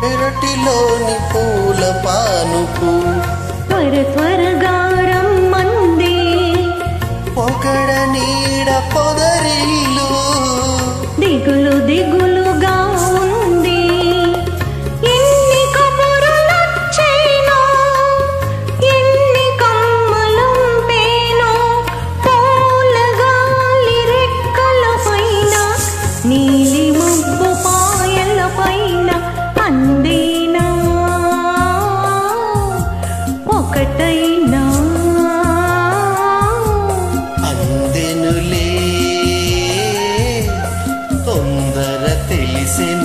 పెరటిలోని పూల పానుపు త్వర త్వరగా రమ్మంది పొగడ నీడ పొదరిల్లు దిగులు దిగులుగా ఉంది ఎన్ని కబురులొచ్చేనో ఎన్ని కమ్మలుంపేనో పూల గాలి రెక్కల పైన నీలి మబ్బు పాయల పైన అందేనా ఒకటైనా అందెనులే తొందర తెలిసిన